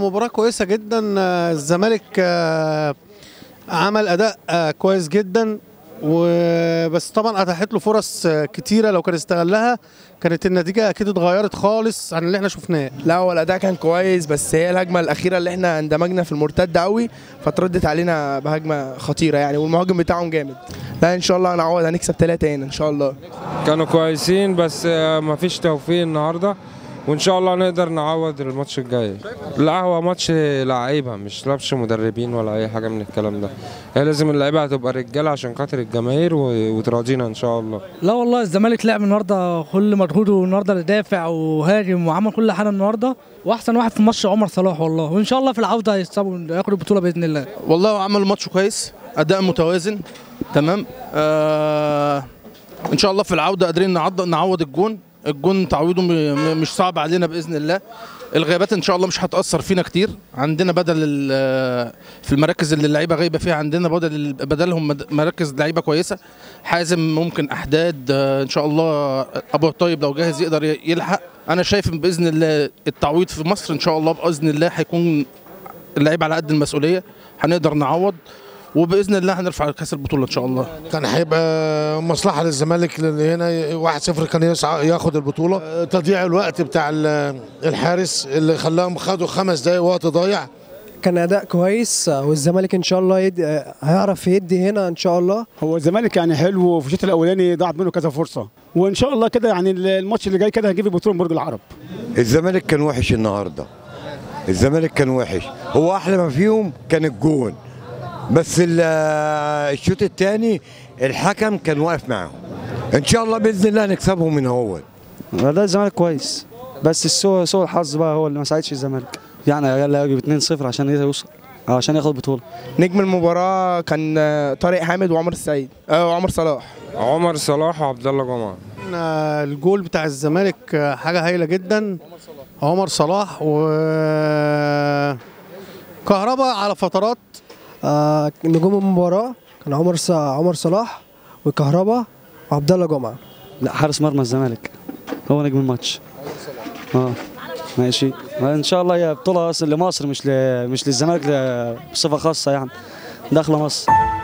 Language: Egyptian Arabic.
مباراة كويسة جدا آه، الزمالك آه، عمل أداء آه، كويس جدا وبس طبعا اتاحت له فرص آه، كتيرة لو كان استغلها كانت النتيجة أكيد اتغيرت خالص عن اللي احنا شفناه لا هو الاداء كان كويس بس هي الهجمه الاخيره اللي احنا اندمجنا في المرتده قوي فتردت علينا بهجمه خطيره يعني والمهاجم بتاعهم جامد لا ان شاء الله هنعوض هنكسب ثلاثه هنا ان شاء الله كانوا كويسين بس آه، مفيش توفيق النهارده وان شاء الله نقدر نعوض الماتش الجاي لا هو ماتش لعيبه مش لابش مدربين ولا اي حاجه من الكلام ده هي لازم اللعيبه هتبقى رجاله عشان خاطر الجماهير و- وتراضينا ان شاء الله لا والله الزمالك لعب النهارده كل مجهوده النهارده دافع وهاجم وعمل كل حاجه النهارده واحسن واحد في الماتش عمر صلاح والله وان شاء الله في العوده هيكسبوا ياخدوا البطوله باذن الله والله عملوا ماتش كويس اداء متوازن تمام آه ان شاء الله في العوده قادرين نعض نعوض الجون الجون تعويضه م- م- مش صعب علينا باذن الله الغيابات ان شاء الله مش هتاثر فينا كتير عندنا بدل ال- في المراكز اللي اللعيبه غايبه فيها عندنا بدل بدلهم مد- مراكز لعيبه كويسه حازم ممكن احداد آه، ان شاء الله ابو طيب لو جاهز يقدر ي- يلحق انا شايف باذن الله التعويض في مصر ان شاء الله باذن الله هيكون اللعيبه على قد المسؤوليه هنقدر نعوض وباذن الله هنرفع كاس البطوله ان شاء الله كان هيبقى مصلحه للزمالك لان هنا 1-0 كان يسعى ياخد البطوله تضييع الوقت بتاع ال- الحارس اللي خلاهم خدوا خمس دقايق وقت ضايع كان اداء كويس والزمالك ان شاء الله يدي هيعرف يدي هنا ان شاء الله هو الزمالك يعني حلو وفي الشوط الاولاني ضاعت منه كذا فرصه وان شاء الله كده يعني الماتش اللي جاي كده هنجيب البطوله من برج العرب الزمالك كان وحش النهارده الزمالك كان وحش هو احلى ما فيهم كان الجون بس ال- الشوط الثاني الحكم كان واقف معاهم ان شاء الله باذن الله نكسبهم من هو لا الزمالك كويس بس السوء سوء الحظ بقى هو اللي ما ساعدش الزمالك يعني يلا يجيب 2-0 عشان يوصل عشان ياخد البطوله نجم المباراه كان آه، طارق حامد وعمر السعيد آه وعمر صلاح عمر صلاح وعبد الله جمعه آه، الجول بتاع الزمالك آه، حاجة هايلة جدا عمر صلاح و كهربا على فترات آه نجوم المباراه كان عمر ص- عمر صلاح وكهربا وعبد الله جمعه لا حارس مرمى الزمالك هو نجم الماتش اه ماشي ان شاء الله هي بطوله اصلا لمصر مش ل... مش للزمالك ل- بصفه خاصه يعني داخله مصر